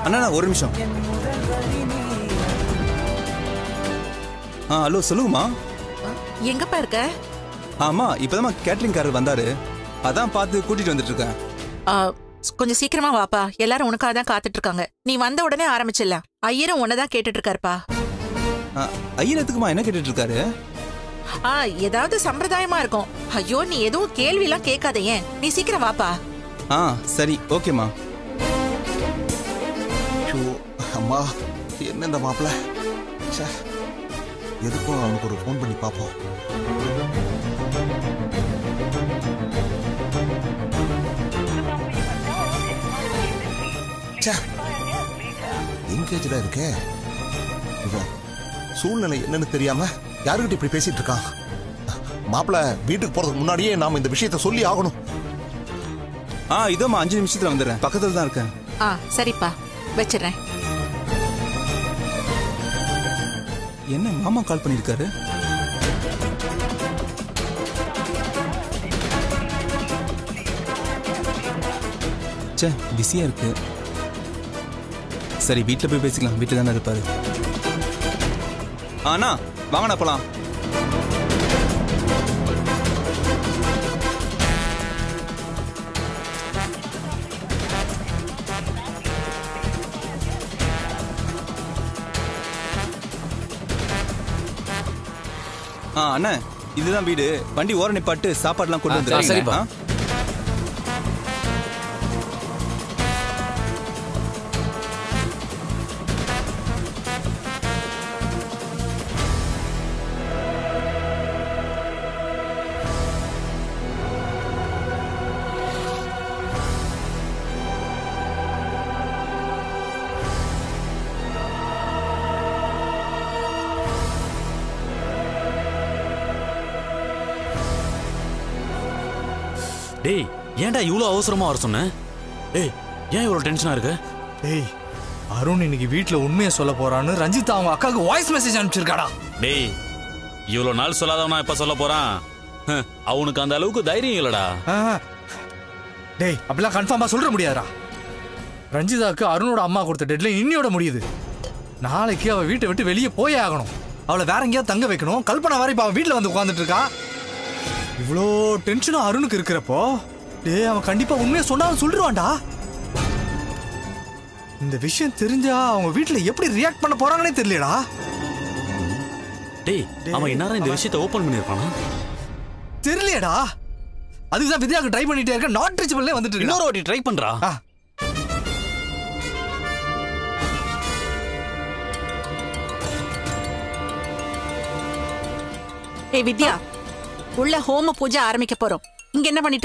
அண்ணா அண்ணா, ஒரு நிமிஷம் ஆ ஹலோ சொல்லுங்கம்மா எங்கப்பா இருக்க ஆமா இப்பதான் கேட்டரிங் காரர் வந்தாரு அதான் பார்த்து கூட்டிட்டு வந்துட்டு இருக்கேன் ஆ, கொஞ்சம் சீக்கிரமா வாப்பா எல்லாரும் உனக்காக தான் காத்துட்டு இருக்காங்க நீ வந்த உடனே ஆரம்பிச்சிடலாம் ஐயரும் உன்னதான் கேட்டுட்டு இருக்காருப்பா ஆ, ஐயர் எதுக்குமா என்ன கேட்டுட்டு இருக்காரு ஆ ஏதாவது சம்பிரதாயமா இருக்கும் ஐயோ நீ எதுவும் கேள்வி எல்லாம் கேட்காத ஏன் நீ சீக்கிரம் வாப்பா ஆ சரி ஓகேம்மா ஐயோ அம்மா என்ன இந்த மாப்பிள்ள ச்சே எதுக்கும் அவனுக்கு ஒரு ஃபோன் பண்ணி பார்ப்போம் ச்சே எங்கேஜடா இருக்கே இவன் சூழ்நிலை என்னன்னு தெரியாம யாருக்கிட்ட இப்படி பேசிட்டு இருக்கான் மாப்பிள்ள வீட்டுக்கு போறதுக்கு முன்னாடியே நாம இந்த விஷயத்த சொல்லி ஆகணும் ஆ இதோம்மா அஞ்சு நிமிஷத்துல வந்துடுறேன் பக்கத்துல தான் இருக்கேன் ஆ சரிப்பா வச்சிடுறேன் என்ன மாமா கால் பண்ணிருக்காரு ச்சே பிஸியா இருக்கு சரி வீட்ல போய் பேசிக்கலாம் வீட்டுல தானே இருப்பாரு ஆ, அண்ணா வாங்கண்ணா போலாம் ஆ அண்ணா இதுதான் வீடு வண்டி ஓர நிப்பாட்டு சாப்பாடுலாம் கொண்டு ஆ, வந்துடுறீங்க சரிப்பா. ஆ? டேய் ஏன்டா இவ்வளோ அவசரமா வர சொன்ன டேய் ஏன் இவ்வளோ டென்ஷனா இருக்க டேய் அருண் இன்னைக்கு வீட்ல உண்மையை சொல்ல போறான்னு ரஞ்சித் அவங்க அக்காவுக்கு வாய்ஸ் மெசேஜ் அனுப்பிச்சிருக்காடா டேய் இவ்வளோ நாள் சொல்லாதவனா இப்ப சொல்ல போறான் ஹ், அவனுக்கு அந்த அளவுக்கு தைரியம் இல்லடா ஆ. டேய் அப்படிலாம் கன்ஃபார்மா சொல்ற முடியாதுடா ரஞ்சிதாக்கு அருணோட அம்மா கொடுத்த டெட்லைன் இன்னியோட முடியுது நாளைக்கு அவ வீட்டை விட்டு வெளியே போயே ஆகணும் அவளை வேற எங்கேயாவது தங்க வைக்கணும் கல்பனா வரை இப்ப அவன் வீட்டுல வந்து உட்காந்துட்டு இருக்கா இவ்வளோ டென்ஷனும் அருணுக்கு இருக்கிறப்போ டேய் அவன் கண்டிப்பா உண்மையை சொன்னாலும் சொல்லிடுவான்டா இந்த விஷயம் தெரிஞ்சா அவங்க வீட்டுல எப்படி ரியாக்ட் பண்ண போறாங்கன்னே தெரியலடா டேய் அவன் இந்நேரம் இந்த விஷயத்தை ஓபன் பண்ணிருப்பானா தெரியலையேடா அதுக்கு தான் வித்யாவுக்கு ட்ரை பண்ணிட்டே இருக்க நாட் ரீச்சபிள்லே வந்துட்டு இருக்கா இன்னொரு வாட்டி ட்ரை பண்றா ஆ ஏய் வித்யா உள்ள ஹோம பூஜை ஆரம்பிக்க போறோம் இங்க என்ன பண்ணிட்டு